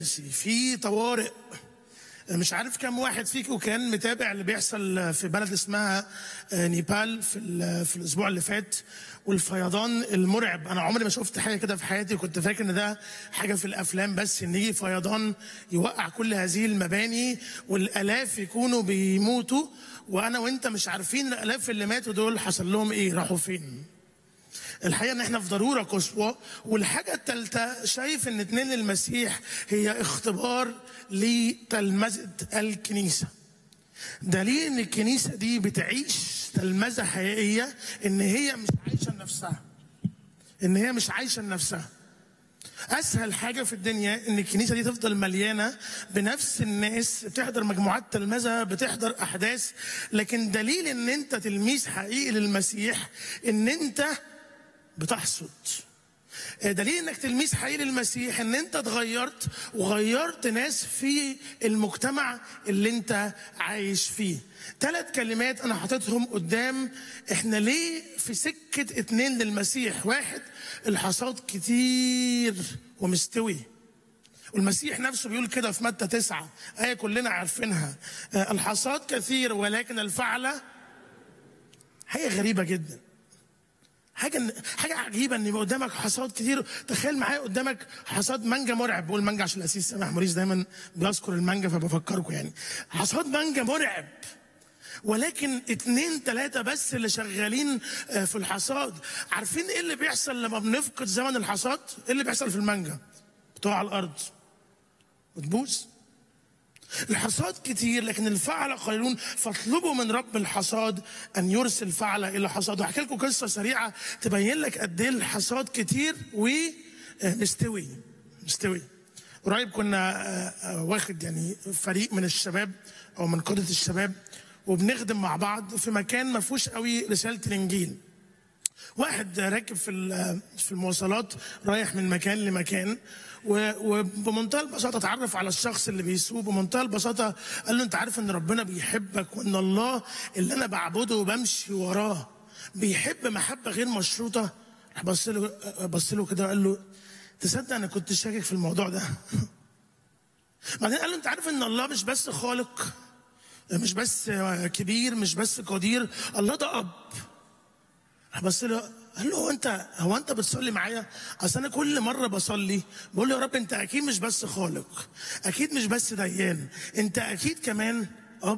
في طوارئ مش عارف كم واحد فيكم كان متابع اللي بيحصل في بلد اسمها نيبال في ال- في الاسبوع اللي فات والفيضان المرعب انا عمري ما شفت حاجه كده في حياتي كنت فاكر ان ده حاجه في الافلام بس ان يجي فيضان يوقع كل هذه المباني والالاف يكونوا بيموتوا وانا وانت مش عارفين الالاف اللي ماتوا دول حصل لهم ايه راحوا فين الحقيقه ان احنا في ضروره قصوى والحاجه الثالثه شايف ان اتنين المسيح هي اختبار لتلمذه الكنيسه دليل ان الكنيسه دي بتعيش تلمذه حقيقيه ان هي مش عايشه لنفسها ان هي مش عايشه لنفسها اسهل حاجه في الدنيا ان الكنيسه دي تفضل مليانه بنفس الناس بتحضر مجموعات تلمذه بتحضر احداث لكن دليل ان انت تلميذ حقيقي للمسيح ان انت بتحصد دليل انك تلميذ حقيقي للمسيح ان انت اتغيرت وغيرت ناس في المجتمع اللي انت عايش فيه ثلاث كلمات انا حاططهم قدام احنا ليه في سكة اتنين للمسيح واحد الحصاد كتير ومستوي والمسيح نفسه بيقول كده في متى تسعة آية كلنا عارفينها آه، الحصاد كثير ولكن الفعلة حاجة غريبة جدا حاجه حاجه عجيبه ان يبقى قدامك حصاد كتير تخيل معايا قدامك حصاد مانجا مرعب بقول مانجا عشان الاسيس سامح موريس دايما بيذكر المانجا فبفكركم يعني حصاد مانجا مرعب ولكن اتنين تلاتة بس اللي شغالين آه، في الحصاد عارفين ايه اللي بيحصل لما بنفقد زمن الحصاد ايه اللي بيحصل في المانجا بتقع على الارض وتبوظ الحصاد كتير لكن الفعل قليلون فاطلبوا من رب الحصاد ان يرسل فعل الى حصاد وهحكي لكم قصه سريعه تبين لك قد ايه الحصاد كتير ومستوي مستوي قريب كنا آه، آه، واخد يعني فريق من الشباب او من قاده الشباب وبنخدم مع بعض في مكان ما فيهوش قوي رساله الانجيل واحد راكب في ال- في المواصلات رايح من مكان لمكان و- وبمنتهى البساطه اتعرف على الشخص اللي بيسوق بمنتهى البساطه قال له انت عارف ان ربنا بيحبك وان الله اللي انا بعبده وبمشي وراه بيحب محبه غير مشروطه راح بص له بص له كده وقال له تصدق انا كنت شاكك في الموضوع ده بعدين قال له انت عارف ان الله مش بس خالق مش بس كبير مش بس قدير الله ده اب راح بص له قال له هو انت هو انت بتصلي معايا؟ اصل انا كل مره بصلي بقول له يا رب انت اكيد مش بس خالق اكيد مش بس ديان انت اكيد كمان اب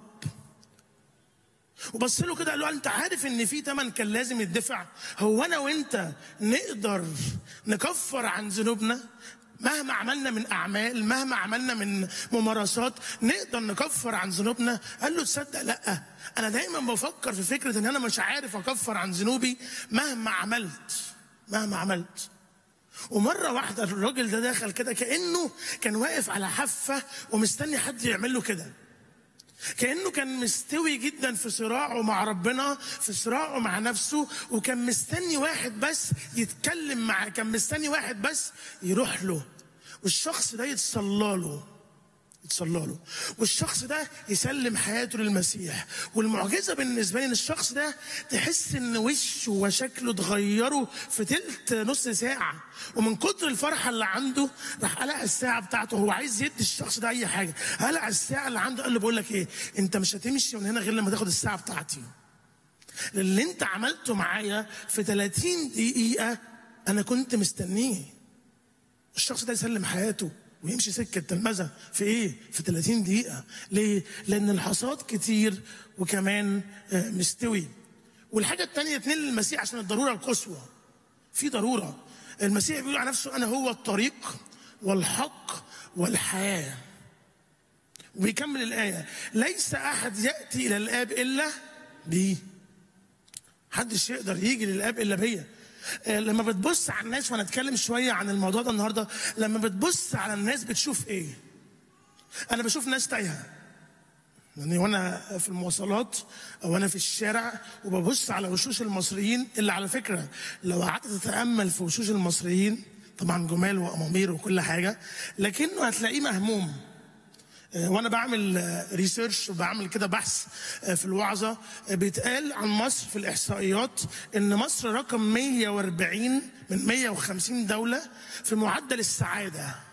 وبص له كده قال له انت عارف ان في ثمن كان لازم يدفع هو انا وانت نقدر نكفر عن ذنوبنا مهما عملنا من اعمال مهما عملنا من ممارسات نقدر نكفر عن ذنوبنا قال له تصدق لا انا دايما بفكر في فكره ان انا مش عارف اكفر عن ذنوبي مهما عملت مهما عملت ومره واحده الراجل ده دخل كده كانه كان واقف على حافه ومستني حد يعمل له كده كانه كان مستوي جدا في صراعه مع ربنا في صراعه مع نفسه وكان مستني واحد بس يتكلم معاه كان مستني واحد بس يروح له والشخص ده يتصلى له يتصلى له والشخص ده يسلم حياته للمسيح والمعجزه بالنسبه لي ان الشخص ده تحس ان وشه وشكله اتغيروا في تلت نص ساعه ومن كتر الفرحه اللي عنده راح قلع الساعه بتاعته هو عايز يدي الشخص ده اي حاجه قلع الساعه اللي عنده قال له بقول لك ايه انت مش هتمشي من هنا غير لما تاخد الساعه بتاعتي اللي انت عملته معايا في 30 دقيقه انا كنت مستنيه الشخص ده يسلم حياته ويمشي سكة تلمذة في ايه؟ في 30 دقيقة ليه؟ لأن الحصاد كتير وكمان آه، مستوي والحاجة التانية اتنين للمسيح عشان الضرورة القصوى في ضرورة المسيح بيقول على نفسه أنا هو الطريق والحق والحياة وبيكمل الآية ليس أحد يأتي إلى الآب إلا بيه محدش يقدر يجي للاب الا بيا آه، لما بتبص على الناس وانا اتكلم شويه عن الموضوع ده النهارده لما بتبص على الناس بتشوف ايه انا بشوف ناس تايهه يعني وانا في المواصلات او انا في الشارع وببص على وشوش المصريين اللي على فكره لو قعدت تتامل في وشوش المصريين طبعا جمال وامامير وكل حاجه لكنه هتلاقيه مهموم آه، وانا بعمل ريسيرش وبعمل كده بحث آه، في الوعظه آه، بيتقال عن مصر في الاحصائيات ان مصر رقم 140 من 150 دوله في معدل السعاده